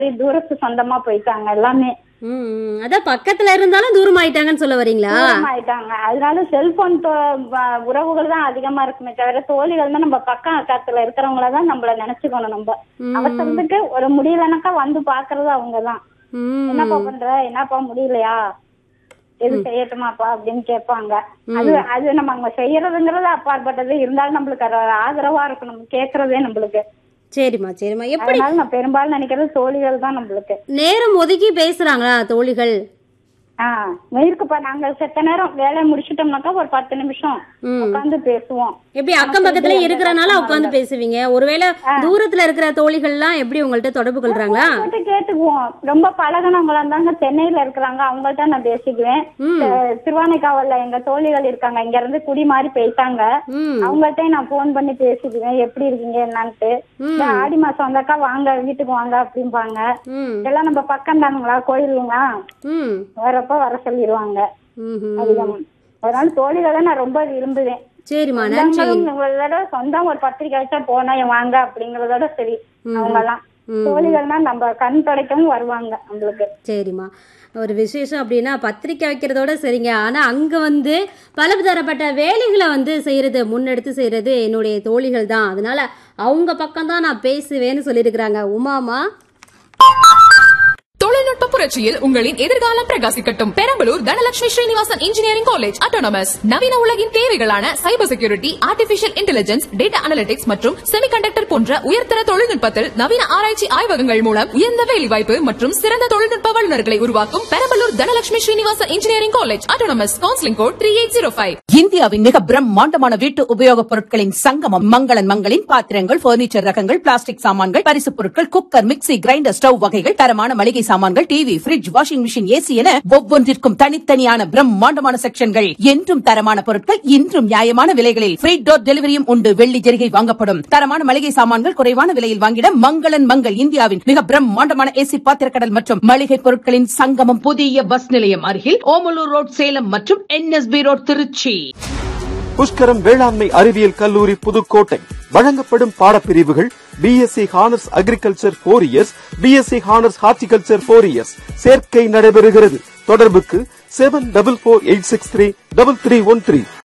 தூரத்து சொந்தமா போயிட்டாங்க எல்லாமே ம், ம். அதான் பக்கத்துல இருந்தாலும் தூரம் ஆயிட்டாங்கன்னு சொல்ல வரீங்களா தூரம் ஆயிட்டாங்க அதனால செல்போன் உறவுகள் தான் அதிகமா இருக்குமே தவிர தோழிகள் தான் நம்ம பக்கம் அக்கத்துல இருக்கிறவங்கள தான் நம்மள நினைச்சுக்கணும் நம்ம ம். அவசரத்துக்கு ஒரு முடியலனாக்கா வந்து பாக்குறது அவங்கதான் ம். என்னப்பா பண்ற என்னப்பா முடியலையா எது செய்யட்டுமாப்பா அப்படின்னு கேட்பாங்க அது அது நம்ம அங்க செய்யறதுங்கிறது அப்பாற்பட்டது இருந்தாலும் நம்மளுக்கு அது ஒரு ஆதரவா இருக்கும் நம்ம கேக்குறதே நம்மளுக்கு சரிம்மா சரிம்மா எப்படி அதனால நான் பெரும்பாலும் நினைக்கிறது தோழிகள் தான் நம்மளுக்கு நேரம் ஒதுக்கி பேசுறாங்களா தோழிகள் ஆஹ் இருக்குப்பா நாங்க செத்த நேரம் வேலையை முடிச்சிட்டோம்னாக்கா ஒரு பத்து நிமிஷம் ம். உட்காந்து பேசுவோம் எப்படி அக்கம் பக்கத்துல இருக்கிறனால உட்காந்து பேசுவீங்க ஒருவேளை தூரத்துல இருக்கிற தோழிகள்லாம் எப்படி உங்கள்ட்ட தொடர்பு கொள்றாங்களா கேட்டு கேட்டுக்குவோம் ரொம்ப பழகினவங்களா இருந்தாங்க சென்னையில இருக்கிறாங்க அவங்கள்ட்ட நான் பேசிக்குவேன் ம் அஹ் திருவானைக்காவல்ல எங்க தோழிகள் இருக்காங்க இங்க இருந்து குடி மாறி போயிட்டாங்க ம் அவங்கள்ட்ட நான் போன் பண்ணி பேசிக்குவேன் எப்படி இருக்கீங்க என்னன்ட்டு ம். இந்த ஆடி மாசம் வந்தாக்கா வாங்க வீட்டுக்கு வாங்க அப்படிம்பாங்க ம் இதெல்லாம் நம்ம பக்கம் தானுங்களா கோயிலுங்களா ம் வரப்ப வர சொல்லிடுவாங்க ம்ஹும். அதிகம் அதனால தோழிகளை நான் ரொம்ப விரும்புவேன் சரிம்மா நன்றி சொந்தங்களும் உங்களோட சொந்தம் ஒரு பத்திரிக்கை வச்சா போனா வாங்க அப்படிங்கறதோட சரி அவங்க எல்லாம் ம். தோழிகள்னா நம்ம கண் துடைக்கவும் வருவாங்க நம்மளுக்கு சரிம்மா ஒரு விசேஷம் அப்படின்னா பத்திரிக்கை வைக்கிறதோட சரிங்க ஆனா அங்க வந்து பலதரப்பட்ட வேலைகளை வந்து செய்யறது முன்னெடுத்து செய்யறது என்னுடைய தோழிகள் தான் அதனால அவங்க பக்கம் தான் நான் பேசுவேன்னு சொல்லியிருக்கிறாங்க உமாமா தொழில்நுட்ப புரட்சியில் உங்களின் எதிர்காலம் பிரகாசிக்கட்டும் Perambalur Dhanalakshmi Srinivasan engineering college autonomous நவீன உலகின் தேவைகளான cyber security artificial intelligence data analytics மற்றும் செமிகண்டக்டர் போன்ற உயர்தர தொழில்நுட்பத்தில் நவீன ஆராய்ச்சி ஆய்வகங்கள் மூலம் உயர்ந்த வேலைவாய்ப்பு மற்றும் சிறந்த தொழில்நுட்ப வல்லுநர்களை உருவாக்கும் Perambalur Dhanalakshmi Srinivasan engineering college autonomous counselling code three eight zero five இந்தியாவின் மிக பிரம்மாண்டமான வீட்டு உபயோகப் பொருட்களின் சங்கமம் மங்களன் மங்களின் பாத்திரங்கள் பர்னிச்சர் ரகங்கள் பிளாஸ்டிக் சாமான்கள் பரிசுப் பொருட்கள் குக்கர் மிக்ஸி கிரைண்டர் ஸ்டவ் வகைகள் தரமான மளிகை சாமான்கள் TV fridge washing machine AC என ஒவ்வொன்றிற்கும் தனித்தனியான பிரம்மாண்டமான செக்ஷன்கள் என்றும் தரமான பொருட்கள் இன்றும் நியாயமான விலைகளில் ஃப்ரீ டோர் டெலிவரியும் உண்டு வெள்ளி ஜெரிகை வாங்கப்படும் தரமான மளிகை சாமான்கள் குறைவான விலையில் வாங்கிட மங்களன் மங்கள் இந்தியாவின் மிக பிரம்மாண்டமான ஏசி பாத்திரக்கடல் மற்றும் மளிகை பொருட்களின் சங்கமம் புதிய பஸ் நிலையம் அருகில் ஓமலூர் ரோட் சேலம் மற்றும் என்எஸ்பி ரோட் திருச்சி புஷ்கரம் வேளாண்மை அறிவியல் கல்லூரி புதுக்கோட்டை வழங்கப்படும் பாடப்பிரிவுகள் BSc honours agriculture four years BSc honours horticulture four years சேர்க்கை நடைபெறுகிறது தொடர்புக்கு seven double four eight six three double three one three